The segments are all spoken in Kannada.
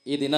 ಈ ದಿನ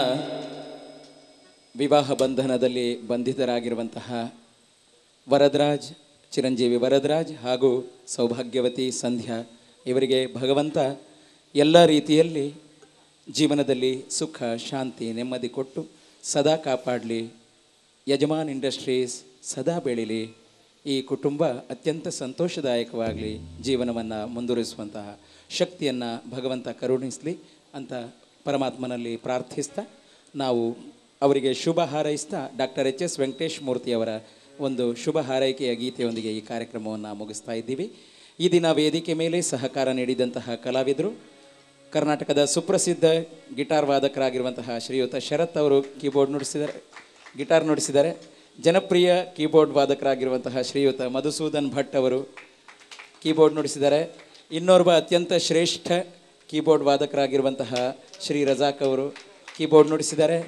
ವಿವಾಹ ಬಂಧನದಲ್ಲಿ ಬಂಧಿತರಾಗಿರುವಂತಹ ವರದರಾಜ್ ಚಿರಂಜೀವಿ ವರದರಾಜ್ ಹಾಗೂ ಸೌಭಾಗ್ಯವತಿ ಸಂಧ್ಯಾ ಇವರಿಗೆ ಭಗವಂತ ಎಲ್ಲ ರೀತಿಯಲ್ಲಿ ಜೀವನದಲ್ಲಿ ಸುಖ ಶಾಂತಿ ನೆಮ್ಮದಿ ಕೊಟ್ಟು ಸದಾ ಕಾಪಾಡಲಿ ಯಜಮಾನ್ ಇಂಡಸ್ಟ್ರೀಸ್ ಸದಾ ಬೆಳೀಲಿ ಈ ಕುಟುಂಬ ಅತ್ಯಂತ ಸಂತೋಷದಾಯಕವಾಗಲಿ ಜೀವನವನ್ನು ಮುಂದುವರಿಸುವಂತಹ ಶಕ್ತಿಯನ್ನು ಭಗವಂತ ಕರುಣಿಸಲಿ ಅಂತ ಪರಮಾತ್ಮನಲ್ಲಿ ಪ್ರಾರ್ಥಿಸ್ತಾ ನಾವು ಅವರಿಗೆ ಶುಭ ಹಾರೈಸ್ತಾ ಡಾಕ್ಟರ್ ಎಚ್ ಎಸ್ ವೆಂಕಟೇಶ್ ಮೂರ್ತಿಯವರ ಒಂದು ಶುಭ ಹಾರೈಕೆಯ ಗೀತೆಯೊಂದಿಗೆ ಈ ಕಾರ್ಯಕ್ರಮವನ್ನು ಮುಗಿಸ್ತಾ ಇದ್ದೀವಿ ಈ ದಿನ ವೇದಿಕೆ ಮೇಲೆ ಸಹಕಾರ ನೀಡಿದಂತಹ ಕಲಾವಿದರು ಕರ್ನಾಟಕದ ಸುಪ್ರಸಿದ್ಧ ಗಿಟಾರ್ ವಾದಕರಾಗಿರುವಂತಹ ಶ್ರೀಯುತ ಶರತ್ ಅವರು ಕೀಬೋರ್ಡ್ ನುಡಿಸಿದ್ದಾರೆ ಗಿಟಾರ್ ನುಡಿಸಿದ್ದಾರೆ ಜನಪ್ರಿಯ ಕೀಬೋರ್ಡ್ ವಾದಕರಾಗಿರುವಂತಹ ಶ್ರೀಯುತ ಮಧುಸೂದನ್ ಭಟ್ ಅವರು ಕೀಬೋರ್ಡ್ ನುಡಿಸಿದ್ದಾರೆ ಇನ್ನೋರ್ವ ಅತ್ಯಂತ ಶ್ರೇಷ್ಠ ಕೀಬೋರ್ಡ್ ವಾದಕರಾಗಿರುವಂತಹ ಶ್ರೀ ರಜಾಕ್ ಅವರು ಕೀಬೋರ್ಡ್ ನುಡಿಸಿದ್ದಾರೆ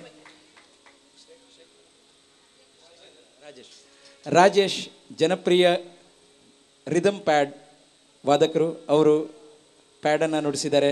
ರಾಜೇಶ್ ಜನಪ್ರಿಯ ರಿದಮ್ ಪ್ಯಾಡ್ ವಾದಕರು ಅವರು ಪ್ಯಾಡನ್ನು ನುಡಿಸಿದ್ದಾರೆ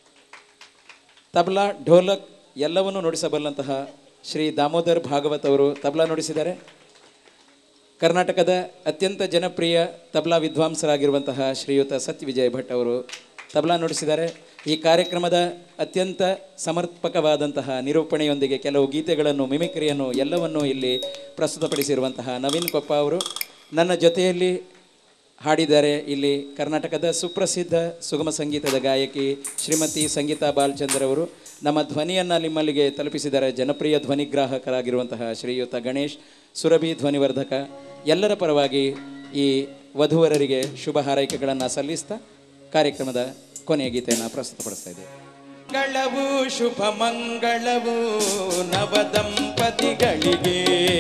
ತಬಲಾ ಢೋಲಕ್ ಎಲ್ಲವನ್ನೂ ನುಡಿಸಬಲ್ಲಂತಹ ಶ್ರೀ ದಾಮೋದರ್ ಭಾಗವತ್ ಅವರು ತಬಲಾ ನುಡಿಸಿದ್ದಾರೆ ಕರ್ನಾಟಕದ ಅತ್ಯಂತ ಜನಪ್ರಿಯ ತಬಲಾ ವಿದ್ವಾಂಸರಾಗಿರುವಂತಹ ಶ್ರೀಯುತ ಸತ್ಯ ವಿಜಯ್ ಭಟ್ ಅವರು ತಬಲಾ ನುಡಿಸಿದ್ದಾರೆ ಈ ಕಾರ್ಯಕ್ರಮದ ಅತ್ಯಂತ ಸಮರ್ಪಕವಾದಂತಹ ನಿರೂಪಣೆಯೊಂದಿಗೆ ಕೆಲವು ಗೀತೆಗಳನ್ನು ಮಿಮಿಕ್ರಿಯನ್ನು ಎಲ್ಲವನ್ನೂ ಇಲ್ಲಿ ಪ್ರಸ್ತುತಪಡಿಸಿರುವಂತಹ ನವೀನ್ ಕೊಪ್ಪ ಅವರು ನನ್ನ ಜೊತೆಯಲ್ಲಿ ಹಾಡಿದ್ದಾರೆ ಇಲ್ಲಿ ಕರ್ನಾಟಕದ ಸುಪ್ರಸಿದ್ಧ ಸುಗಮ ಸಂಗೀತದ ಗಾಯಕಿ ಶ್ರೀಮತಿ ಸಂಗೀತಾ ಬಾಲಚಂದ್ರ ಅವರು ನಮ್ಮ ಧ್ವನಿಯನ್ನು ನಿಮ್ಮಲ್ಲಿಗೆ ತಲುಪಿಸಿದ್ದಾರೆ ಜನಪ್ರಿಯ ಧ್ವನಿಗ್ರಾಹಕರಾಗಿರುವಂತಹ ಶ್ರೀಯುತ ಗಣೇಶ್ ಸುರಭಿ ಧ್ವನಿವರ್ಧಕ ಎಲ್ಲರ ಪರವಾಗಿ ಈ ವಧುವರರಿಗೆ ಶುಭ ಹಾರೈಕೆಗಳನ್ನು ಸಲ್ಲಿಸ್ತಾ ಕಾರ್ಯಕ್ರಮದ ಕೊನೆಯ ಗೀತೆಯನ್ನು ಪ್ರಸ್ತುತಪಡಿಸ್ತಾ ಇದ್ದೇವೆ ಮಂಗಳವು ಶುಭ ಮಂಗಳವು ನವ ದಂಪತಿಗಳಿಗೆ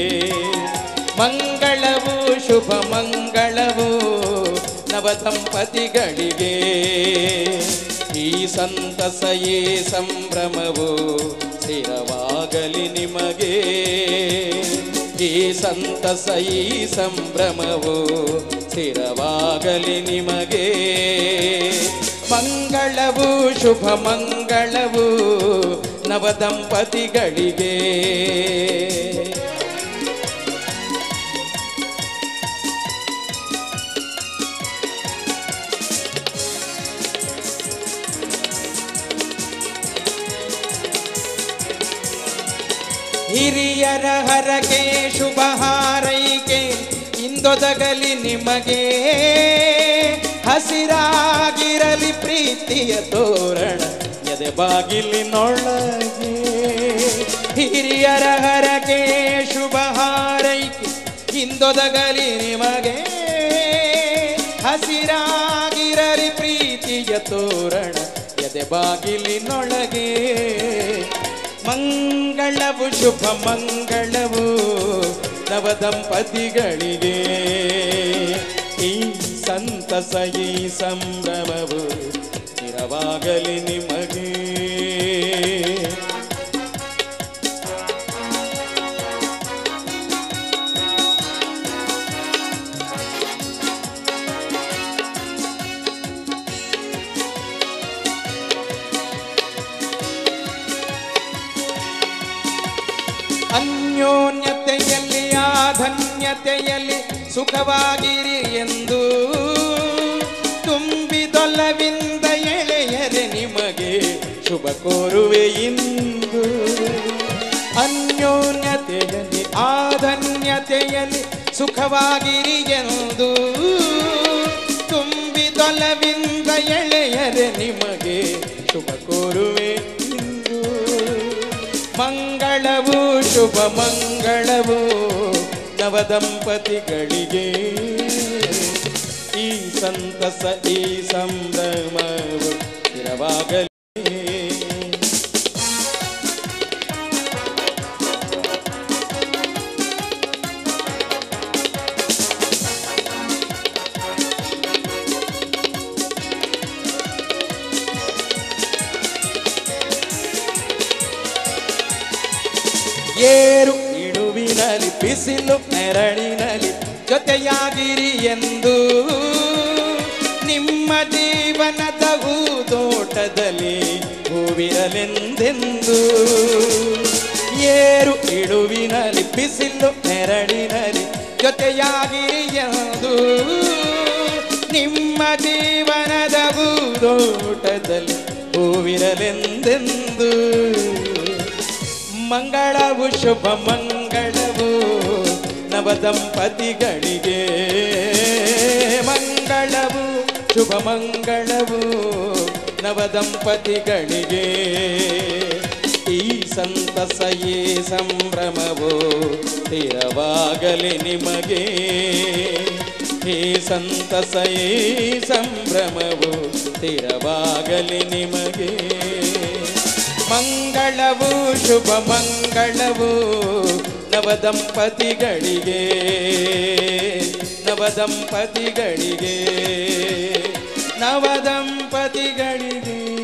ಮಂಗಳವು ಶುಭ ಮಂಗಳವು ನವ ದಂಪತಿಗಳಿಗೆ ಈ ಸಂತಸ ಈ ಸಂಭ್ರಮವು ಸ್ಥಿರವಾಗಲಿ ನಿಮಗೆ ಈ ಸಂತಸ ಈ ಸಂಭ್ರಮವು ಸ್ಥಿರವಾಗಲಿ ನಿಮಗೆ ಮಂಗಳವು ಶುಭ ಮಂಗಳವು ನವ ದಂಪತಿಗಳಿಗೆ ಹಿರಿಯರ ಹರಕೆ ಶುಭ ಹಾರೈಕೆ ಇಂದೊದಗಲಿ ನಿಮಗೆ ಹಸಿರಾಗಿರಲಿ ಪ್ರೀತಿಯ ತೋರಣ ಎದೆ ಬಾಗಿಲಿನೊಳಗೆ ಹಿರಿಯರ ಹರಕೆ ಶುಭ ಹಾರೈಕೆ ಇಂದೊದಗಲಿ ನಿಮಗೆ ಹಸಿರಾಗಿರಲಿ ಪ್ರೀತಿಯ ತೋರಣ ಎದೆ ಬಾಗಿಲಿನೊಳಗೆ ಮಂಗಳವು ಶುಭ ಮಂಗಳವು ನವ ದಂಪತಿಗಳಿಗೆ ಈ ಸಂತಸ ಈ ಸಂಭ್ರಮವು ಸ್ಥಿರವಾಗಲಿ ನಿಮಗೆ ಅನ್ಯೋನ್ಯತೆಯಲ್ಲಿ ಆಧನ್ಯತೆಯಲ್ಲಿ ಸುಖವಾಗಿರಿ ಎಂದು ತುಂಬಿದೊಲವಿಂದ ಎಳೆಯರೆ ನಿಮಗೆ ಶುಭ ಕೋರುವೆ ಇಂದು ಅನ್ಯೋನ್ಯತೆಯಲ್ಲಿ ಆಧನ್ಯತೆಯಲ್ಲಿ ಸುಖವಾಗಿರಿ ಎಂದು ತುಂಬಿದೊಲವಿಂದ ಎಳೆಯರೆ ನಿಮಗೆ ಶುಭ ಕೋರುವೆ ಇಂದು ಮಂಗಳವು ಶುಭ ಮಂಗಳವು ನವ ದಂಪತಿಗಳಿಗೆ ಈ ಸಂತಸ ಈ ಸಂಭ್ರಮವು ಸ್ಥಿರವಾಗಲಿ ಏರು ಇಡುವಿನಲಿ ಬಿಸಿಲು ನೆರಳಿನಲಿ ಜೊತೆಯಾಗಿರಿ ಎಂದು ನಿಮ್ಮ ಜೀವನದ ಹೂದೋಟದಲ್ಲಿ ಹೂವಿರಲೆಂದೆಂದು ಬಿಸಿಲು ನೆರಳಿನಲ್ಲಿ ಜೊತೆಯಾಗಿರಿ ಎಂದು ನಿಮ್ಮ ಜೀವನದ ಭೂದೋಟದಲ್ಲಿ ಹೂವಿರಲೆಂದೆಂದು ಮಂಗಳವು ಶುಭ ಮಂಗಳವು ನವ ದಂಪತಿಗಳಿಗೆ ಮಂಗಳವು ಶುಭ ಮಂಗಳವು ನವ ದಂಪತಿಗಳಿಗೆ ಈ ಸಂತಸ ಈ ಸಂಭ್ರಮವು ಸ್ಥಿರವಾಗಲಿ ನಿಮಗೆ ಈ ಸಂತಸ ಈ ಸಂಭ್ರಮವು ಸ್ಥಿರವಾಗಲಿ ನಿಮಗೆ ಮಂಗಳವು ಶುಭ ಮಂಗಳವು ನವ ದಂಪತಿಗಳಿಗೆ ನವ ದಂಪತಿಗಳಿಗೆ ನವ ದಂಪತಿಗಳಿಗೆ